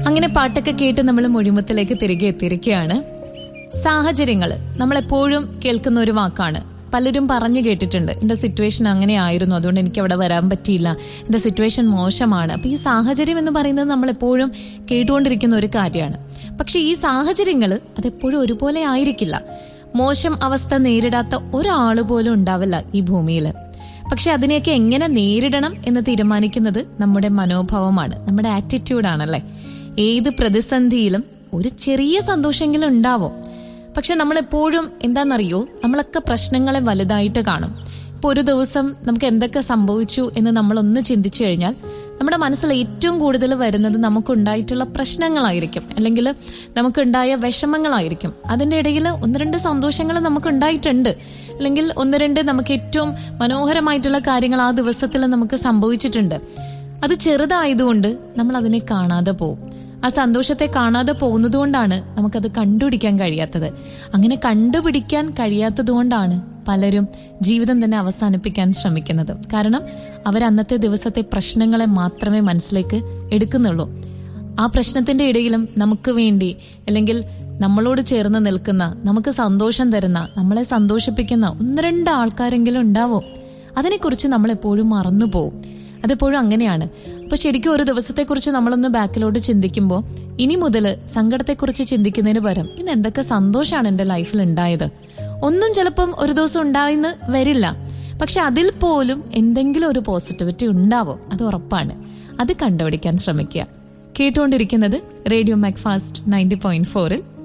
അങ്ങനെ പാട്ടൊക്കെ കേട്ട് നമ്മൾ മൊഴിമുത്തിലേക്ക് തിരികെ എത്തിയിരിക്കുകയാണ് സാഹചര്യങ്ങൾ നമ്മൾ എപ്പോഴും കേൾക്കുന്ന ഒരു വാക്കാണ് പലരും പറഞ്ഞു കേട്ടിട്ടുണ്ട് എന്റെ സിറ്റുവേഷൻ അങ്ങനെ ആയിരുന്നു അതുകൊണ്ട് എനിക്ക് അവിടെ വരാൻ പറ്റിയില്ല എന്റെ സിറ്റുവേഷൻ മോശമാണ് അപ്പൊ ഈ സാഹചര്യം എന്ന് പറയുന്നത് നമ്മൾ എപ്പോഴും കേട്ടുകൊണ്ടിരിക്കുന്ന ഒരു കാര്യമാണ് പക്ഷെ ഈ സാഹചര്യങ്ങൾ അതെപ്പോഴും ഒരുപോലെ ആയിരിക്കില്ല മോശം അവസ്ഥ നേരിടാത്ത ഒരാൾ പോലും ഉണ്ടാവില്ല ഈ ഭൂമിയിൽ പക്ഷെ അതിനെയൊക്കെ എങ്ങനെ നേരിടണം എന്ന് തീരുമാനിക്കുന്നത് നമ്മുടെ മനോഭാവമാണ് നമ്മുടെ ആറ്റിറ്റ്യൂഡാണല്ലേ ഏത് പ്രതിസന്ധിയിലും ഒരു ചെറിയ സന്തോഷമെങ്കിലും ഉണ്ടാവും പക്ഷെ നമ്മൾ എപ്പോഴും എന്താണെന്നറിയോ നമ്മളൊക്കെ പ്രശ്നങ്ങളെ വലുതായിട്ട് കാണും ഇപ്പൊ ഒരു ദിവസം നമുക്ക് എന്തൊക്കെ സംഭവിച്ചു എന്ന് നമ്മളൊന്ന് ചിന്തിച്ചു കഴിഞ്ഞാൽ നമ്മുടെ മനസ്സിൽ ഏറ്റവും കൂടുതൽ വരുന്നത് നമുക്കുണ്ടായിട്ടുള്ള പ്രശ്നങ്ങളായിരിക്കും അല്ലെങ്കിൽ നമുക്കുണ്ടായ വിഷമങ്ങളായിരിക്കും അതിന്റെ ഇടയിൽ ഒന്ന് രണ്ട് സന്തോഷങ്ങൾ നമുക്ക് ഉണ്ടായിട്ടുണ്ട് അല്ലെങ്കിൽ ഒന്ന് രണ്ട് നമുക്ക് ഏറ്റവും മനോഹരമായിട്ടുള്ള കാര്യങ്ങൾ ആ ദിവസത്തിൽ നമുക്ക് സംഭവിച്ചിട്ടുണ്ട് അത് ചെറുതായതുകൊണ്ട് നമ്മൾ അതിനെ കാണാതെ പോകും ആ സന്തോഷത്തെ കാണാതെ പോകുന്നതുകൊണ്ടാണ് നമുക്കത് കണ്ടുപിടിക്കാൻ കഴിയാത്തത് അങ്ങനെ കണ്ടുപിടിക്കാൻ കഴിയാത്തതുകൊണ്ടാണ് പലരും ജീവിതം തന്നെ അവസാനിപ്പിക്കാൻ ശ്രമിക്കുന്നത് കാരണം അവർ അന്നത്തെ ദിവസത്തെ പ്രശ്നങ്ങളെ മാത്രമേ മനസ്സിലേക്ക് എടുക്കുന്നുള്ളൂ ആ പ്രശ്നത്തിന്റെ ഇടയിലും നമുക്ക് വേണ്ടി അല്ലെങ്കിൽ നമ്മളോട് ചേർന്ന് നിൽക്കുന്ന നമുക്ക് സന്തോഷം തരുന്ന നമ്മളെ സന്തോഷിപ്പിക്കുന്ന ഒന്ന് രണ്ട് ആൾക്കാരെങ്കിലും ഉണ്ടാവും അതിനെക്കുറിച്ച് നമ്മൾ എപ്പോഴും മറന്നു പോകും അതെപ്പോഴും അങ്ങനെയാണ് അപ്പൊ ശരിക്കും ഒരു ദിവസത്തെക്കുറിച്ച് നമ്മളൊന്ന് ബാക്കിലോട്ട് ചിന്തിക്കുമ്പോൾ ഇനി മുതൽ സങ്കടത്തെക്കുറിച്ച് ചിന്തിക്കുന്നതിന് പകരം ഇന്ന് എന്തൊക്കെ സന്തോഷമാണ് എന്റെ ലൈഫിൽ ഉണ്ടായത് ഒന്നും ചിലപ്പം ഒരു ദിവസം ഉണ്ടായിന്ന് വരില്ല പക്ഷെ അതിൽ പോലും എന്തെങ്കിലും ഒരു പോസിറ്റിവിറ്റി ഉണ്ടാവും അത് ഉറപ്പാണ് അത് കണ്ടുപിടിക്കാൻ ശ്രമിക്കുക കേട്ടുകൊണ്ടിരിക്കുന്നത് റേഡിയോ മാക്ഫാസ്റ്റ് നയൻറ്റി പോയിന്റ് ഫോറിൽ